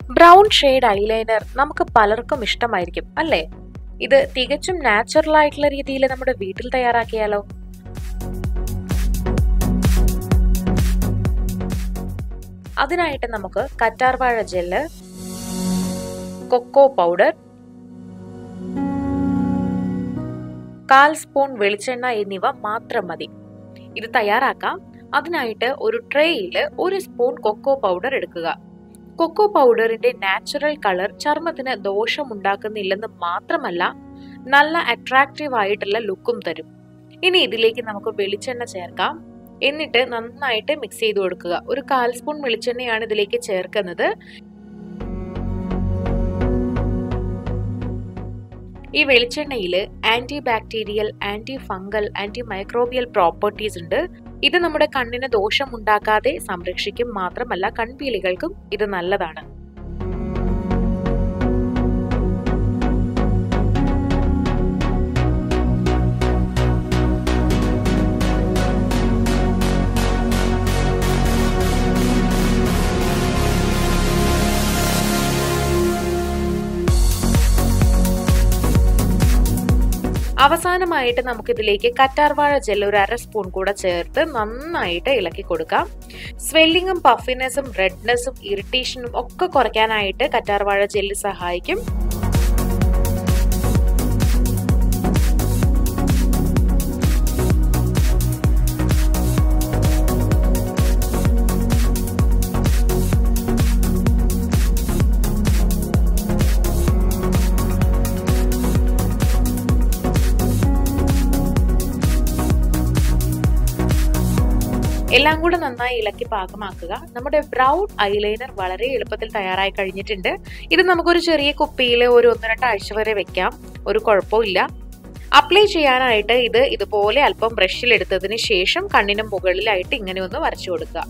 brown shade eyeliner നമുക്ക് പലർക്കും ഇഷ്ടമായിരിക്കും അല്ലേ ഇത് തികച്ചും നാച്ചുറൽ ആയിട്ടുള്ള രീതിയിൽ നമ്മുടെ വീട്ടിൽ തയ്യാറാക്കിയാലോ അതിനായിട്ട് നമുക്ക് കറ്റാർവാഴ ജെല്ല് കൊക്കോ പൗഡർ കാൽ സ്പൂൺ വെളിച്ചെണ്ണ എന്നിവ മാത്രം മതി ഇത് തയ്യാറാക്കാം അതിനായിട്ട് ഒരു ട്രേയിൽ ഒരു സ്പൂൺ കൊക്കോ പൗഡർ എടുക്കുക കൊക്കോ പൗഡറിന്റെ നാച്ചുറൽ കളർ ചർമ്മത്തിന് ദോഷമുണ്ടാക്കുന്നില്ലെന്ന് മാത്രമല്ല നല്ല അട്രാക്റ്റീവ് ആയിട്ടുള്ള ലുക്കും തരും ഇനി ഇതിലേക്ക് നമുക്ക് വെളിച്ചെണ്ണ ചേർക്കാം എന്നിട്ട് നന്നായിട്ട് മിക്സ് ചെയ്ത് കൊടുക്കുക ഒരു കാൽ സ്പൂൺ വെളിച്ചെണ്ണയാണ് ഇതിലേക്ക് ചേർക്കുന്നത് ഈ വെളിച്ചെണ്ണയിൽ antibacterial antifungal antimicrobial properties ഉണ്ട് ഇത് നമ്മുടെ കണ്ണിന് ദോഷമുണ്ടാക്കാതെ സംരക്ഷിക്കും മാത്രമല്ല കൺപീലികൾക്കും ഇത് നല്ലതാണ് അവസാനമായിട്ട് നമുക്കിതിലേക്ക് കറ്റാർവാഴ ജെൽ ഒരു അര സ്പൂൺ കൂടെ ചേർത്ത് നന്നായിട്ട് ഇളക്കി കൊടുക്കാം സ്വെല്ലിങ്ങും പഫിനെസ്സും റെഡ്നെസ്സും ഇറിറ്റേഷനും ഒക്കെ കുറയ്ക്കാനായിട്ട് കറ്റാർവാഴ ജെല്ല് സഹായിക്കും എല്ലാം കൂടെ നന്നായി ഇളക്കി പാകമാക്കുക നമ്മുടെ ബ്രൗൺ ഐലൈനർ വളരെ എളുപ്പത്തിൽ തയ്യാറായി കഴിഞ്ഞിട്ടുണ്ട് ഇത് നമുക്കൊരു ചെറിയ കുപ്പിയിൽ ഒരു ഒന്ന് രണ്ടാഴ്ച വരെ വെക്കാം ഒരു കുഴപ്പമില്ല അപ്ലൈ ചെയ്യാനായിട്ട് ഇത് ഇതുപോലെ അല്പം ബ്രഷിൽ എടുത്തതിന് ശേഷം കണ്ണിന് മുകളിലായിട്ട് ഇങ്ങനെ ഒന്ന് വരച്ചു കൊടുക്കുക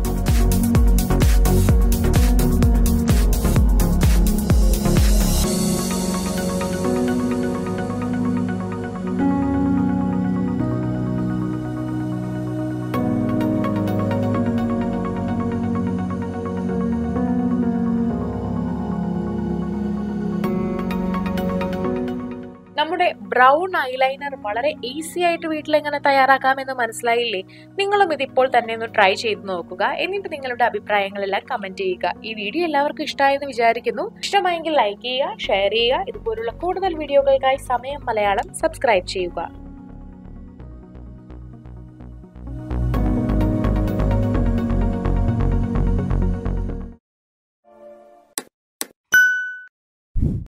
നമ്മുടെ ബ്രൗൺ ഐലൈനർ വളരെ ഈസി ആയിട്ട് വീട്ടിൽ എങ്ങനെ തയ്യാറാക്കാമെന്ന് മനസ്സിലായില്ലേ നിങ്ങളും ഇതിപ്പോൾ തന്നെ ഒന്ന് ട്രൈ ചെയ്ത് നോക്കുക എന്നിട്ട് നിങ്ങളുടെ അഭിപ്രായങ്ങളെല്ലാം കമന്റ് ചെയ്യുക ഈ വീഡിയോ എല്ലാവർക്കും ഇഷ്ടമായെന്ന് വിചാരിക്കുന്നു ഇഷ്ടമായെങ്കിൽ ലൈക്ക് ചെയ്യുക ഷെയർ ചെയ്യുക ഇതുപോലുള്ള കൂടുതൽ വീഡിയോകൾക്കായി സമയം മലയാളം സബ്സ്ക്രൈബ് ചെയ്യുക